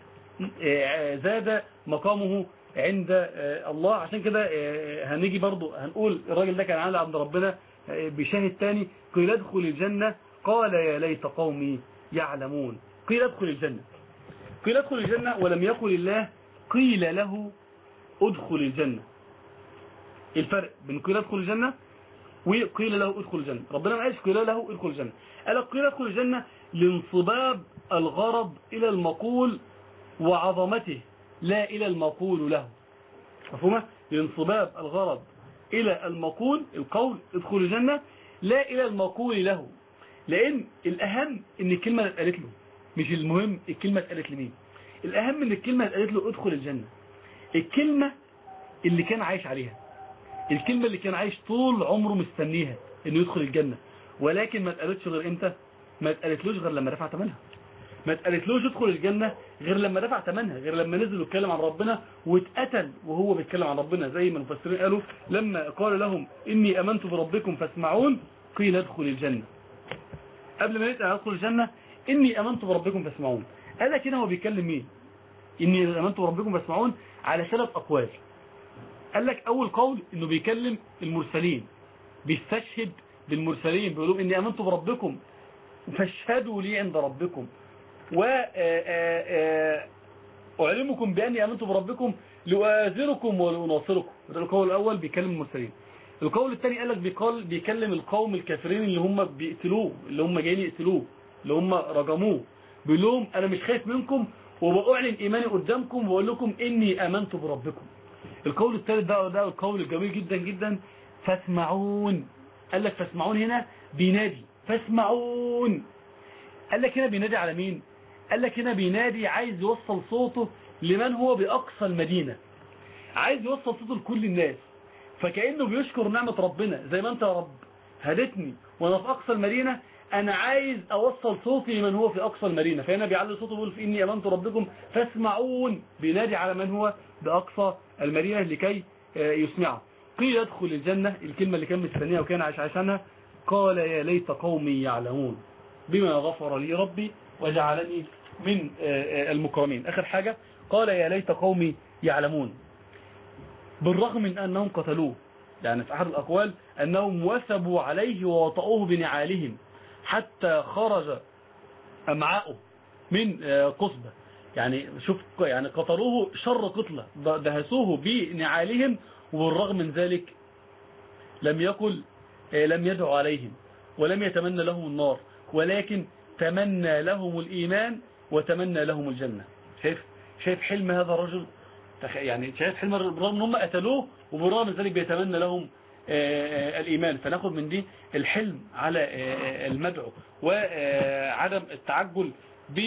[SPEAKER 1] زاد مقامه عند الله عشان كده هنيجي برضو هنقول الراجل ده كان عالي عند ربنا بشاهد تاني قيل ادخل الجنة قال يا ليت قومي يعلمون قيل ادخل الجنة قيل ادخل الجنة ولم يقل الله قيل له ادخل الجنة الفرق بين قيل ادخل الجنة وقيل له ادخل الجنة ربنا ما قالش قيل له ادخل الجنة قال قيل ادخل الجنة لانصباب الغرض الى المقول وعظمته لا إلى المقول له مفهومة؟ لانصباب الغرض إلى المقول القول ادخل الجنة لا إلى المقول له لان الاهم ان الكلمة اللي اتقالت له مش المهم الكلمة اتقالت لمين الاهم ان الكلمة اللي اتقالت له ادخل الجنة الكلمة اللي كان عايش عليها الكلمة اللي كان عايش طول عمره مستنيها انه يدخل الجنة ولكن ما اتقالتش غير امتى ما اتقالتلوش غير لما دفع ثمنها ما اتقالتلوش ادخل الجنة غير لما دفع ثمنها غير لما نزل واتكلم عن ربنا واتقتل وهو بيتكلم عن ربنا زي ما المفسرين قالوا لما قال لهم اني امنت بربكم فاسمعون قيل ادخل الجنة قبل ما يتقال ادخل الجنة اني امنت بربكم فاسمعون قال لك هنا هو بيتكلم مين اني امنت بربكم فاسمعون على ثلاث اقوال قال لك اول قول انه بيكلم المرسلين بيستشهد بالمرسلين بيقول لهم اني امنت بربكم فاشهدوا لي عند ربكم و اعلمكم باني امنت بربكم لأؤازركم ولأناصركم ده القول الاول بيكلم المرسلين القول الثاني قال لك بيقال بيكلم القوم الكافرين اللي هم بيقتلوه اللي هم جايين يقتلوه اللي هم رجموه بيقول لهم انا مش خايف منكم وبأعلن ايماني قدامكم وبقول لكم اني امنت بربكم القول الثالث ده ده القول الجميل جدا جدا فاسمعون قال لك فاسمعون هنا بينادي فاسمعون قال لك هنا بينادي على مين قال لك هنا بينادي عايز يوصل صوته لمن هو بأقصى المدينة عايز يوصل صوته لكل الناس فكأنه بيشكر نعمة ربنا زي ما انت يا رب هدتني وانا في أقصى المدينة انا عايز اوصل صوتي لمن هو في اقصى المدينة فهنا بيعلي صوته بيقول في اني امنت ربكم فاسمعون بينادي على من هو باقصى المدينة لكي يسمعه قيل يدخل الجنة الكلمة اللي كان مستنيها وكان عايش عشانها قال يا ليت قومي يعلمون بما غفر لي ربي وجعلني من المكرمين اخر حاجة قال يا ليت قومي يعلمون بالرغم من انهم قتلوه يعني في احد الاقوال انهم وثبوا عليه ووطئوه بنعالهم حتى خرج امعاؤه من قصبة يعني شوف يعني قتلوه شر قتلة دهسوه بنعالهم وبالرغم من ذلك لم يقل لم يدعو عليهم ولم يتمنى لهم النار ولكن تمنى لهم الإيمان وتمنى لهم الجنة شايف شايف حلم هذا الرجل يعني شايف حلم بالرغم ان هم قتلوه وبالرغم من ذلك بيتمنى لهم الإيمان فناخد من دي الحلم على المدعو وعدم التعجل ب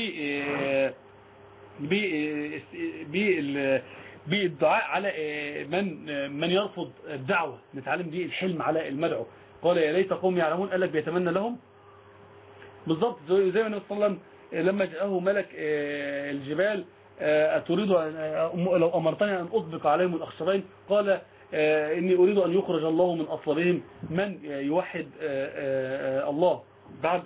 [SPEAKER 1] بالدعاء على من من يرفض الدعوة نتعلم دي الحلم على المدعو قال يا ليت قوم يعلمون قال لك بيتمنى لهم بالضبط زي ما النبي صلى الله عليه وسلم لما جاءه ملك الجبال أتريد لو أمرتني أن أطبق عليهم الأخشبين قال إني أريد أن يخرج الله من أصلابهم من يوحد الله بعد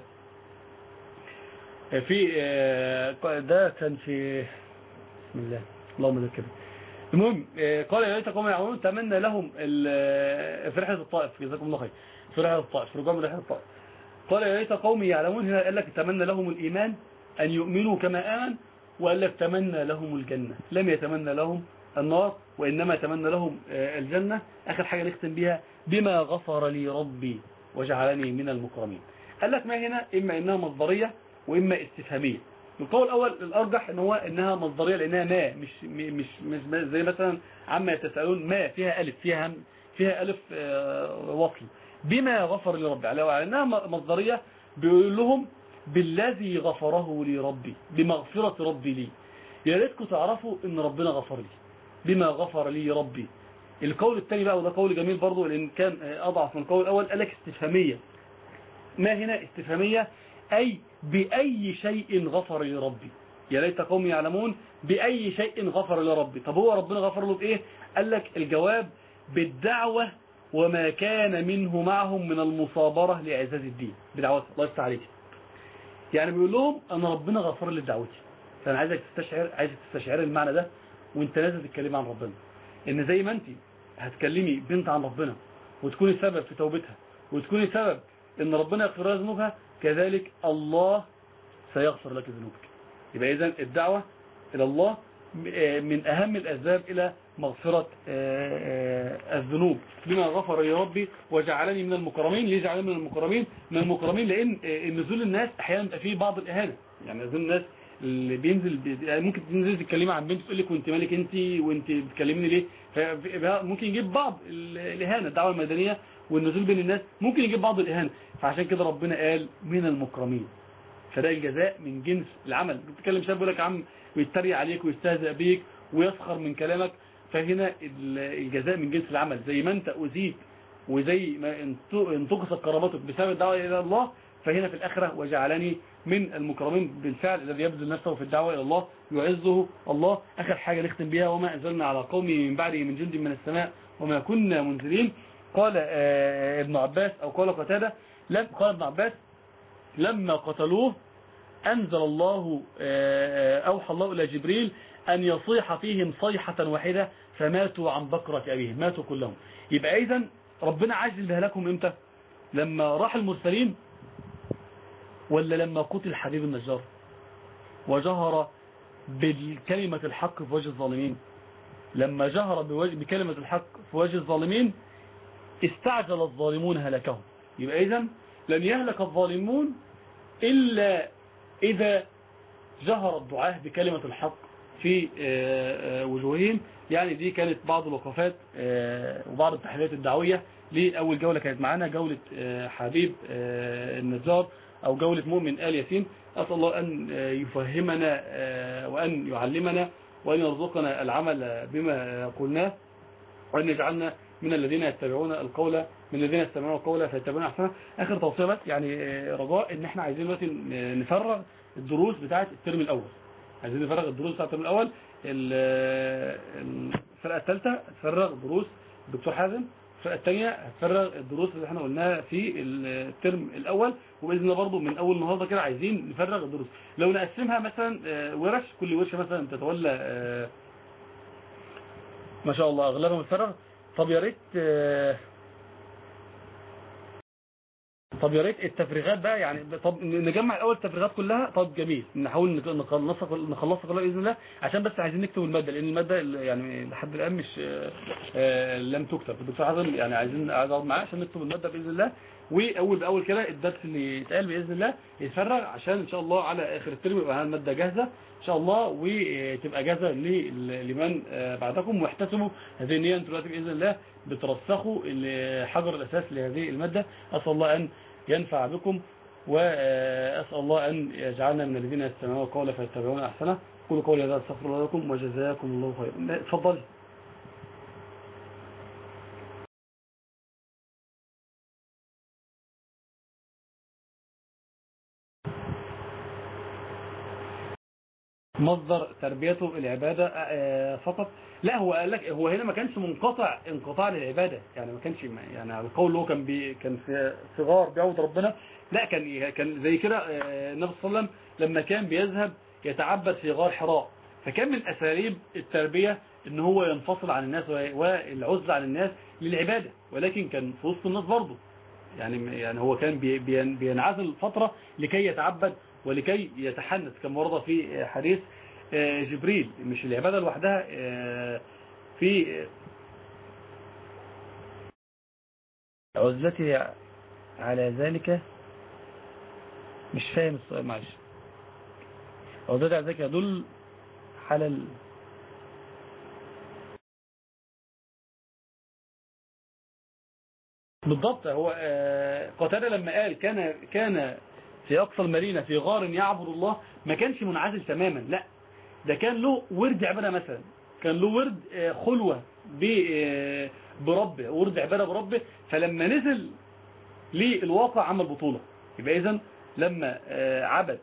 [SPEAKER 1] في ده كان في بسم الله اللهم ذكر المهم قال يا ليت قوم يعلمون تمنى لهم في رحلة الطائف جزاكم الله خير في رحلة الطائف في رجوع من رحلة الطائف قال يا ليت قومي يعلمون هنا قال لك تمنى لهم الإيمان أن يؤمنوا كما آمن وقال لك تمنى لهم الجنة لم يتمنى لهم النار وإنما تمنى لهم الجنة آخر حاجة نختم بها بما غفر لي ربي وجعلني من المكرمين قال لك ما هنا إما إنها مصدرية وإما استفهامية القول الأول الأرجح إن هو إنها مصدرية لأنها ما مش مش مش زي مثلا عما يتساءلون ما فيها ألف فيها هم فيها ألف وصل بما غفر لي ربي على أنها مصدرية بيقول لهم بالذي غفره لي ربي بمغفرة ربي لي يا ريتكم تعرفوا ان ربنا غفر لي بما غفر لي ربي القول الثاني بقى وده قول جميل برضو لان كان اضعف من القول الاول قال لك استفهامية ما هنا استفهامية اي باي شيء غفر لي ربي يا ليت قومي يعلمون باي شيء غفر لي ربي طب هو ربنا غفر له بايه قال لك الجواب بالدعوة وما كان منه معهم من المصابرة لإعزاز الدين بدعوات الله يفتح عليك يعني بيقول لهم أنا ربنا غفر لي دعوتي فأنا عايزك تستشعر عايزك تستشعر المعنى ده وانت نازل تتكلم عن ربنا ان زي ما انت هتكلمي بنت عن ربنا وتكوني سبب في توبتها وتكوني سبب ان ربنا يغفر لها ذنوبها كذلك الله سيغفر لك ذنوبك يبقى اذا الدعوة الى الله من اهم الاسباب الى مغفرة الذنوب بما غفر يا ربي وجعلني من المكرمين ليه جعلني من المكرمين من المكرمين لان نزول الناس احيانا بيبقى فيه بعض الاهانة يعني نزول الناس اللي بينزل ممكن تنزل تتكلمي عن بنت تقول لك وانت مالك انت وانت بتكلمني ليه ممكن يجيب بعض الاهانه الدعوه المدنيه والنزول بين الناس ممكن يجيب بعض الإهانة فعشان كده ربنا قال من المكرمين فده الجزاء من جنس العمل بتتكلم شاب يقول لك يا عم ويتريق عليك ويستهزئ بيك ويسخر من كلامك فهنا الجزاء من جنس العمل زي ما انت أزيد وزي ما انتقصت كرامتك بسبب الدعوة إلى الله فهنا في الآخرة وجعلني من المكرمين بالفعل الذي يبذل نفسه في الدعوة إلى الله يعزه الله آخر حاجة نختم بها وما أنزلنا على قومه من بعده من جند من السماء وما كنا منزلين قال ابن عباس أو قال قتادة لم قال ابن عباس لما قتلوه أنزل الله أوحى الله إلى جبريل أن يصيح فيهم صيحة واحدة فماتوا عن بكرة أبيهم ماتوا كلهم يبقى إذا ربنا عاجل بهلاكهم إمتى لما راح المرسلين ولا لما قتل حبيب النجار وجهر بكلمة الحق في وجه الظالمين لما جهر بكلمة الحق في وجه الظالمين استعجل الظالمون هلكهم يبقى إذن لن يهلك الظالمون إلا إذا جهر الدعاة بكلمة الحق في وجوههم يعني دي كانت بعض الوقفات وبعض التحليلات الدعوية لأول جولة كانت معانا جولة حبيب النجار أو جولة مؤمن آل ياسين أسأل الله أن يفهمنا وأن يعلمنا وأن يرزقنا العمل بما قلناه وأن يجعلنا من الذين يتبعون القول من الذين يستمعون القول فيتبعون أحسنه آخر توصية بس يعني رجاء إن احنا عايزين دلوقتي نفرغ الدروس بتاعة الترم الأول عايزين نفرغ الدروس بتاعة الترم الأول الفرقة الثالثة تفرغ دروس الدكتور حازم الفرقة الثانية هتفرغ الدروس اللي احنا قلناها في الترم الأول وبإذن الله برضو من أول النهاردة كده عايزين نفرغ الدروس لو نقسمها مثلا ورش كل ورشة مثلا تتولى ما شاء الله أغلبها متفرغ طب يا ريت طب يا ريت التفريغات بقى يعني طب نجمع الاول التفريغات كلها طب جميل نحاول نخلصها نخلصها كلها باذن الله عشان بس عايزين نكتب الماده لان الماده يعني لحد الان مش لم تكتب الدكتور حسن يعني عايزين عايز اقعد معاه عشان نكتب الماده باذن الله واول باول كده الدرس اللي يتقال باذن الله يتفرغ عشان ان شاء الله على اخر الترم يبقى الماده جاهزه ان شاء الله وتبقى جاهزه لمن بعدكم واحتسبوا هذه النيه انتم دلوقتي باذن الله بترسخوا حجر الاساس لهذه الماده اسال الله ان ينفع بكم وأسأل الله أن يجعلنا من الذين يستمعون القول فيتبعون أحسنه قولوا قولي هذا استغفر الله لكم وجزاكم الله خيرا اتفضلي مصدر تربيته العبادة فقط لا هو قال لك هو هنا ما كانش منقطع انقطاع للعبادة يعني ما كانش يعني القول اللي هو كان بي كان في صغار بيعبد ربنا لا كان كان زي كده النبي صلى الله عليه وسلم لما كان بيذهب يتعبد في غار حراء فكان من اساليب التربية ان هو ينفصل عن الناس والعزلة عن الناس للعبادة ولكن كان في وسط الناس برضه يعني يعني هو كان بينعزل فترة لكي يتعبد ولكي يتحنث كما ورد في حديث جبريل مش العبادة لوحدها في عزلتي على ذلك مش فاهم السؤال معلش عزلتي على ذلك يدل على ال... بالضبط هو قتادة لما قال كان كان في أقصى المدينة في غار يعبد الله ما كانش منعزل تماما لا ده كان له ورد عبادة مثلا كان له ورد خلوة بربه ورد عبادة بربه فلما نزل للواقع عمل بطولة يبقى إذن لما عبد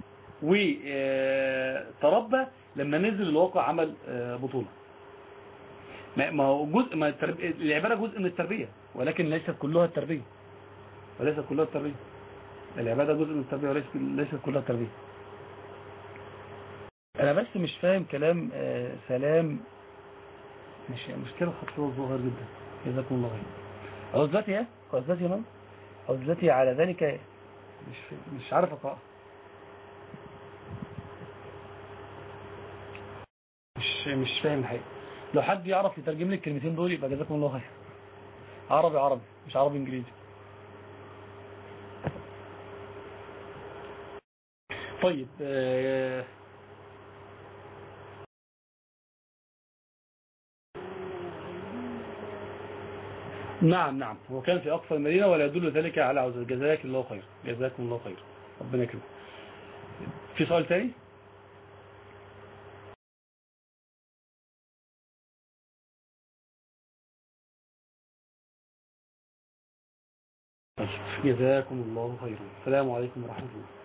[SPEAKER 1] وتربى لما نزل الواقع عمل بطولة ما هو جزء ما العبادة جزء من التربية ولكن ليست كلها التربية وليست كلها التربية العبادة جزء من التربية وليست ليست كلها التربية انا بس مش فاهم كلام آه سلام مش مشكلة خطوة ظاهر جدا جزاكم الله خير عزلتي ايه عزلتي من عزلتي على ذلك مش مش عارف اقرأ مش مش فاهم الحقيقة لو حد يعرف يترجم لي الكلمتين دول يبقى جزاكم الله خير عربي عربي مش عربي انجليزي طيب آه نعم نعم هو كان في أقصى المدينة ولا يدل ذلك على عزل جزاك الله خير جزاكم الله خير ربنا يكرمك في سؤال تاني طيب جزاكم الله خيرا السلام عليكم ورحمة الله